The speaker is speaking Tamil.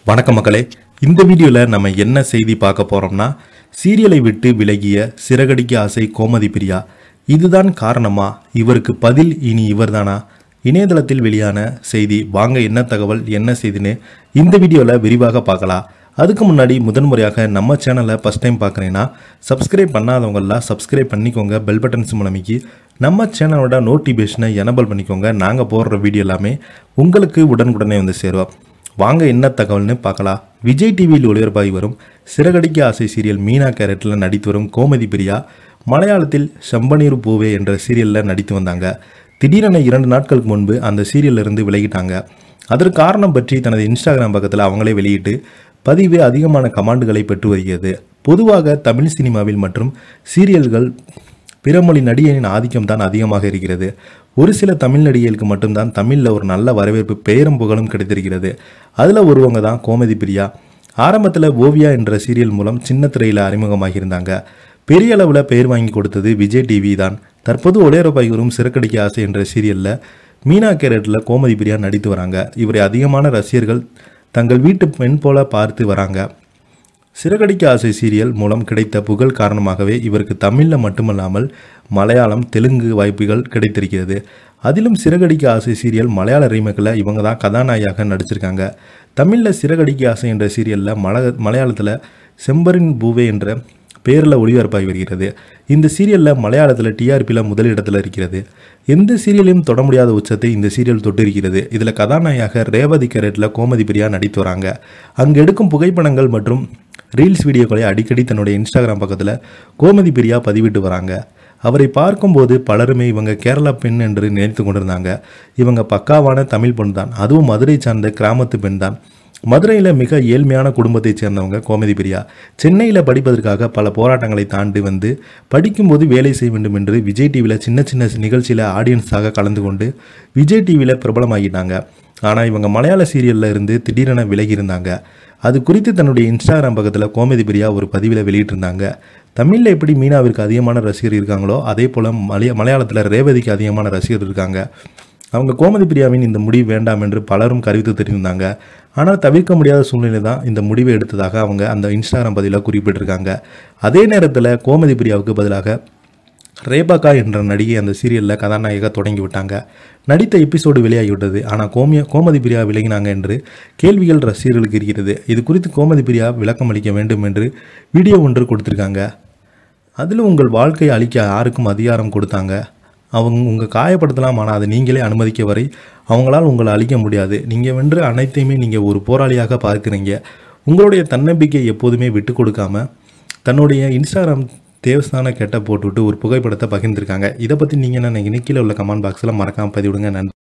வணக்கம் மக்களே இந்த வீடியோவில் நம்ம என்ன செய்தி பார்க்க போறோம்னா சீரியலை விட்டு விலகிய சிறகடிக்க ஆசை கோமதி பிரியா இதுதான் காரணமா இவருக்கு பதில் இனி இவர்தானா இணையதளத்தில் வெளியான செய்தி வாங்க என்ன தகவல் என்ன செய்தின்னு இந்த வீடியோவில் விரிவாக பார்க்கலாம் அதுக்கு முன்னாடி முதன்முறையாக நம்ம சேனலை ஃபஸ்ட் டைம் பார்க்குறீங்கன்னா சப்ஸ்கிரைப் பண்ணாதவங்கெல்லாம் சப்ஸ்கிரைப் பண்ணிக்கோங்க பெல் பட்டன்ஸ் மூலமிக்கி நம்ம சேனலோட நோட்டிஃபிகேஷனை எனபிள் பண்ணிக்கோங்க நாங்கள் போடுற வீடியோ எல்லாமே உங்களுக்கு உடனுக்குடனே வந்து சேருவோம் வாங்க என்ன தகவல்னு பார்க்கலாம் விஜய் டிவியில் ஒளிபரப்பாகி வரும் சிறகடிக்க ஆசை சீரியல் மீனா கேரட்டில் நடித்து வரும் கோமதி பிரியா மலையாளத்தில் செம்பனீர் பூவே என்ற சீரியலில் நடித்து வந்தாங்க திடீரென இரண்டு நாட்களுக்கு முன்பு அந்த சீரியல்ல இருந்து விலகிட்டாங்க அதற்கு காரணம் பற்றி தனது இன்ஸ்டாகிராம் பக்கத்தில் அவங்களே வெளியிட்டு பதிவு அதிகமான கமாண்டுகளை பெற்று வருகிறது பொதுவாக தமிழ் சினிமாவில் மற்றும் சீரியல்கள் பிறமொழி நடிகரின் ஆதிக்கம் தான் அதிகமாக இருக்கிறது ஒரு சில தமிழ் நடிகைகளுக்கு மட்டும்தான் தமிழில் ஒரு நல்ல வரவேற்பு பெயரும் புகழும் கிடைத்திருக்கிறது அதில் ஒருவங்க தான் கோமதி பிரியா ஆரம்பத்தில் ஓவியா என்ற சீரியல் மூலம் சின்ன திரையில் அறிமுகமாகியிருந்தாங்க பெரிய அளவில் பெயர் வாங்கி கொடுத்தது விஜய் டிவி தான் தற்போது ஒளிபரப்பாகி வரும் சிறக்கடிக்க ஆசை என்ற சீரியலில் மீனா கேரட்டில் கோமதி பிரியா நடித்து வராங்க இவரை அதிகமான ரசிகர்கள் தங்கள் வீட்டு பெண் போல பார்த்து வராங்க சிறகடிக்க ஆசை சீரியல் மூலம் கிடைத்த புகழ் காரணமாகவே இவருக்கு தமிழில் மட்டுமல்லாமல் மலையாளம் தெலுங்கு வாய்ப்புகள் கிடைத்திருக்கிறது அதிலும் சிறகடிக்க ஆசை சீரியல் மலையாள ரீமேக்கில் இவங்க தான் கதாநாயகியாக நடிச்சிருக்காங்க தமிழில் சிறகடிக்க ஆசை என்ற சீரியலில் மல மலையாளத்தில் செம்பரின் பூவே என்ற பேரில் ஒளிபரப்பாகி வருகிறது இந்த சீரியலில் மலையாளத்தில் டிஆர்பியில் முதலிடத்தில் இருக்கிறது எந்த சீரியலையும் தொட முடியாத உச்சத்தை இந்த சீரியல் தொட்டிருக்கிறது இதில் கதாநாயகியாக ரேவதி கேரட்டில் கோமதி பிரியா நடித்து வராங்க அங்கு எடுக்கும் புகைப்படங்கள் மற்றும் ரீல்ஸ் வீடியோக்களை அடிக்கடி தன்னுடைய இன்ஸ்டாகிராம் பக்கத்தில் கோமதி பிரியா பதிவிட்டு வராங்க அவரை பார்க்கும்போது பலருமே இவங்க கேரளா பெண் என்று நினைத்து கொண்டிருந்தாங்க இவங்க பக்காவான தமிழ் பெண் தான் அதுவும் மதுரை சார்ந்த கிராமத்து பெண் தான் மதுரையில் மிக ஏழ்மையான குடும்பத்தைச் சேர்ந்தவங்க கோமதி பிரியா சென்னையில் படிப்பதற்காக பல போராட்டங்களை தாண்டி வந்து படிக்கும்போது வேலை செய்ய வேண்டும் என்று விஜய் டிவியில் சின்ன சின்ன நிகழ்ச்சியில் ஆடியன்ஸாக கலந்து கொண்டு விஜய் டிவியில் பிரபலமாகிட்டாங்க ஆனால் இவங்க மலையாள சீரியலில் இருந்து திடீரென விலகி இருந்தாங்க அது குறித்து தன்னுடைய இன்ஸ்டாகிராம் பக்கத்தில் கோமதி பிரியா ஒரு பதிவில் வெளியிட்டிருந்தாங்க தமிழில் எப்படி மீனாவிற்கு அதிகமான ரசிகர் இருக்காங்களோ அதே போல் மலைய மலையாளத்தில் ரேவதிக்கு அதிகமான ரசிகர் இருக்காங்க அவங்க கோமதி பிரியாவின் இந்த முடிவு வேண்டாம் என்று பலரும் கருத்து தெரிவித்தாங்க ஆனால் தவிர்க்க முடியாத சூழ்நிலை தான் இந்த முடிவை எடுத்ததாக அவங்க அந்த இன்ஸ்டாகிராம் பதிவில் குறிப்பிட்டிருக்காங்க அதே நேரத்தில் கோமதி பிரியாவுக்கு பதிலாக ரேபாக்கா என்ற நடிகை அந்த சீரியலில் கதாநாயகா தொடங்கி விட்டாங்க நடித்த எபிசோடு வெளியாகிவிட்டது ஆனால் கோமிய கோமதி பிரியா விலகினாங்க என்று கேள்விகள் ரசிகர்களுக்கு இருக்கிறது இது குறித்து கோமதி பிரியா விளக்கம் அளிக்க வேண்டும் என்று வீடியோ ஒன்று கொடுத்துருக்காங்க அதில் உங்கள் வாழ்க்கையை அழிக்க யாருக்கும் அதிகாரம் கொடுத்தாங்க அவங்க உங்கள் காயப்படுத்தலாம் ஆனால் அதை நீங்களே அனுமதிக்க வரை அவங்களால் உங்களை அழிக்க முடியாது நீங்கள் வென்று அனைத்தையுமே நீங்கள் ஒரு போராளியாக பார்க்குறீங்க உங்களுடைய தன்னம்பிக்கை எப்போதுமே விட்டு கொடுக்காம தன்னுடைய இன்ஸ்டாகிராம் தேவஸ்தான கெட்ட போட்டுவிட்டு ஒரு புகைப்படத்தை பகிர்ந்திருக்காங்க இதை பற்றி நீங்கள் என்ன நினைக்கிறீங்க? கீழே உள்ள கமெண்ட் பாக்ஸில் மறக்காமல் பதிவிடுங்க நன்றி